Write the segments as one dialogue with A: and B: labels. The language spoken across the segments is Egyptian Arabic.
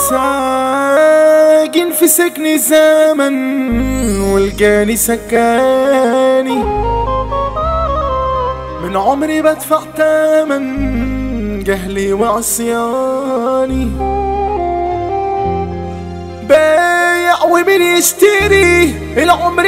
A: ساكن في سكن زمن والجاني سكاني من عمري بدفع تمن جهلي وعصياني بايع ومن يشتري العمر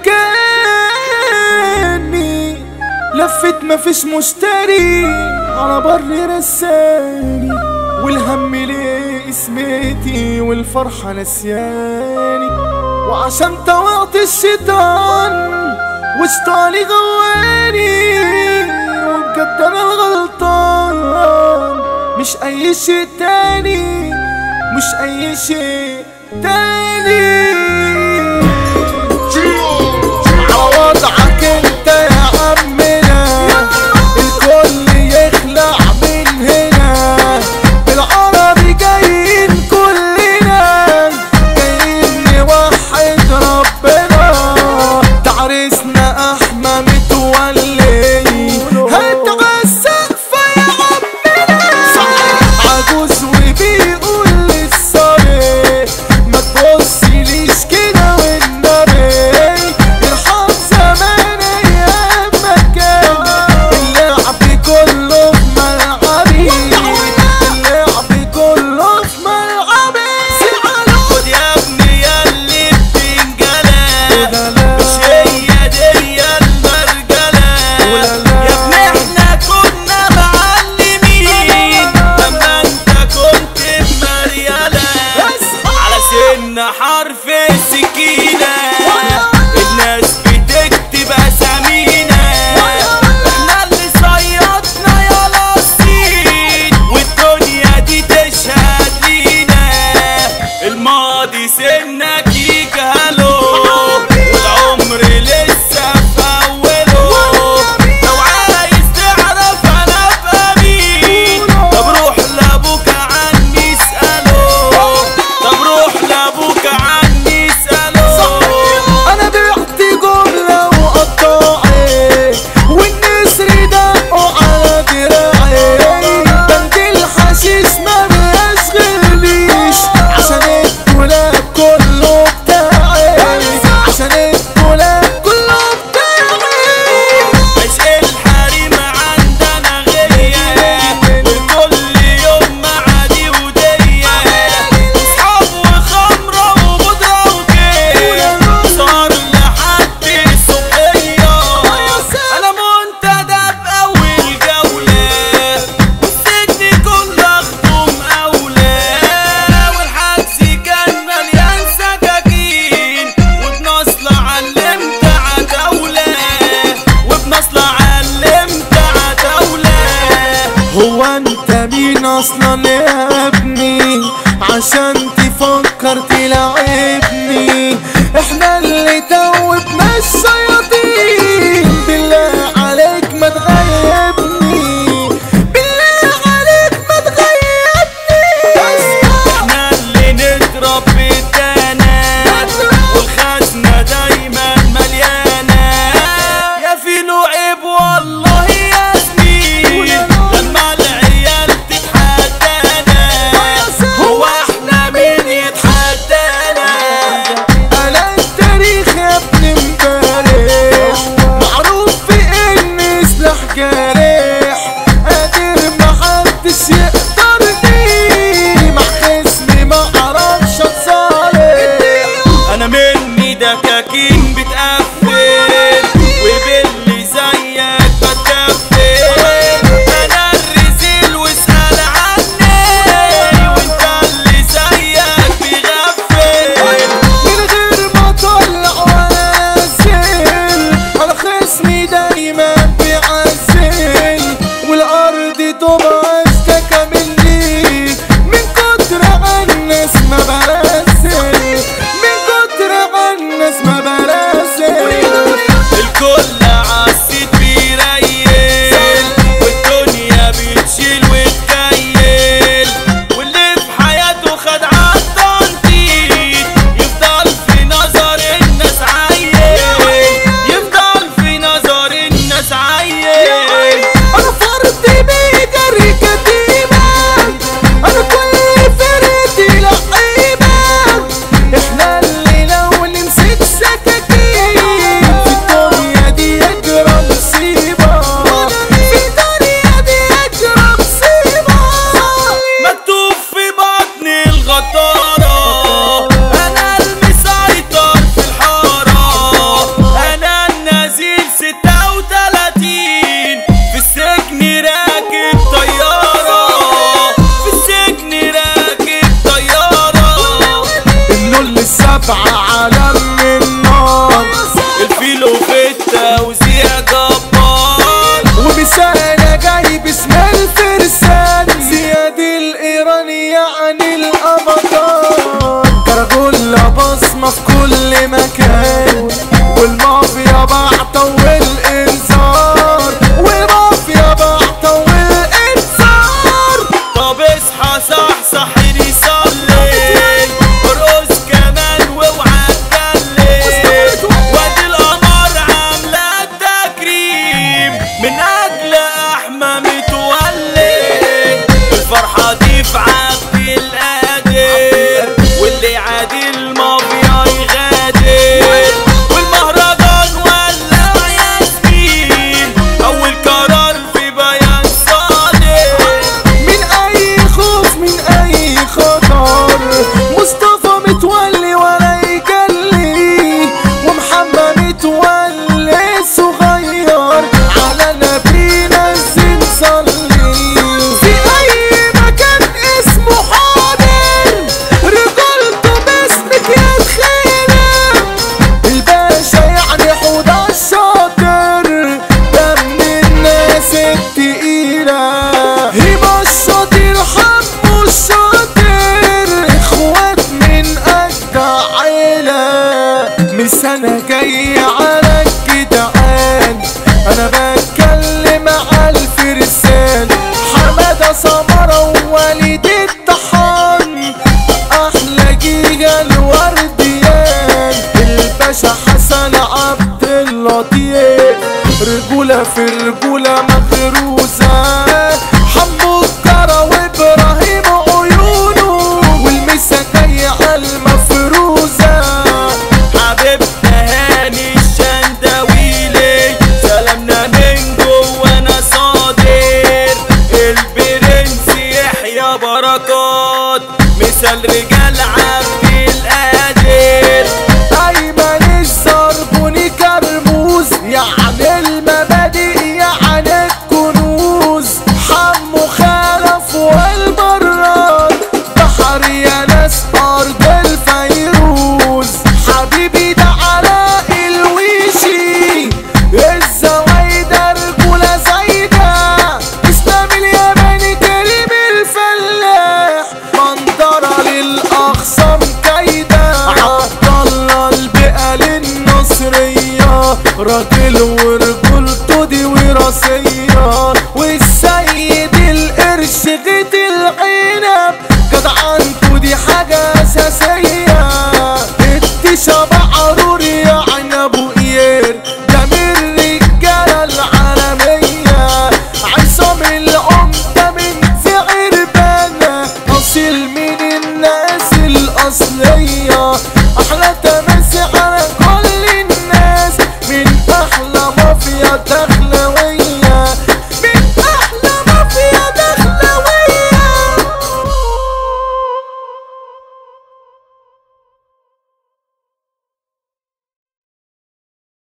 A: مجاني لفت مفيش مشتري على بر رساني والهم ليه اسمتي والفرحة نسياني وعشان طوعت الشيطان وشطاني غواني وبجد انا الغلطان مش اي شيء تاني مش اي شيء تاني عوضعك انت يا عمنا الكل يخلع من هنا بالعربي جايين كلنا جايين نوحد ربنا تعرسنا احمى متولي هتغسق في عمنا عجوز وبيقول للصبي ما تبصليش كده والنبي ارحم زمان ايام ما كان اللعب كله في ملعبي اللعب كله في ملعبي
B: خد يا ابني ياللي بتنجلى مش هي دي المرجلة يا ابني احنا كنا معلمين لما انت كنت بمريالة على سن حرف السكينة الناس بتكتب اسامينا احنا اللي صيادنا يا لصين والدنيا دي تشهد لينا الماضي سنك يجهله والعمر لسه في اوله لو عايز تعرف انا ابقى مين طب روح لابوك عني اساله طب روح لابوك عني اساله
A: انا بعت جملة وقطاعي والنسر دقوا على دراعي بند الحشيش ما بيشغلنيش عشان الدولاب كله بتاعي عشان الدولاب كله بتاعي
B: عشق الحريم عندنا غية وكل يوم معادي ودية اصحاب وخمرة وبودرة وكيل صار لحد الصبحية انا منتدى بأول جولة والسجن كله اخدم اولى والحجز كان مليان سكاكين وبنصل علمت عتاولة وبنصل علمت عتاولة
A: هو انت مين اصلا يا ابني عشان تفكر تلعبني احنا اللي توبنا الشياطين بالله عليك ما تغيبني بالله عليك ما تغيبني
B: احنا اللي نضرب بالدانات والخزنة دايما مليانة يا فيلو عيب والله يا زميل لما العيال تتحدانا هو احنا مين يتحدانا
A: يعني الأبطال كراجولا بصمة في كل مكان والمافيا بعطة والإنذار والمافيا بعطة والإنذار
B: طب اصحى صحصح صلي ارقص كمان واوعى تجلي وادي القمر عامله تكريم من اجل احمى متولي الفرحه دي في عقد القادر واللي عادي المافيا يغادر والمهرجان ولع ياسمين اول قرار في بيان صادر
A: من اي خوف من اي خطر مصطفى متولي ولا يجلي ومحمد متولي صغير على نبينا الزين صلي في اي مكان اسمه حاضر رجولته باسمك يا تخيلة الباشا يعني حوض الشاطر ده من الناس التقيلة هيبة الشاطر حمو الشاطر اخوات من اجدع عيلة من سنة جاي على الجدعان انا بتكلم على الفرسان حمادة سمرة ووليد الطحان احلى جيجا الورديان الباشا حسن عبد اللطيف رجولة في رجولة مغروزة حمو الجرى وابراهيم عيونه والمسا جاي على المفروزة
B: حبيبنا هاني الشندويلي سلامنا من جوانا صادر البرنس يحيى بركات مثال رجال عبد القادر
A: ايمن الزربوني كرموز يعني المبادئ يعني الكنوز حمو خلف والبراد بحر يا ناس ارض الفيروز حبيبي ده علاء الويشي الزوايدة رجولة زايدة اسلام الياباني كريم الفلاح منظرة للأخصام كايدة عبد الله البيئة للنصرية راجل ورجولته دي وراثية والسيد القرش غيت العنب جدعنته دي حاجة أساسية التشا بعرور يا عنب وقير ده من الرجالة العالمية عصام العمدة من في عربانة أصيل من الناس الأصلية أحلى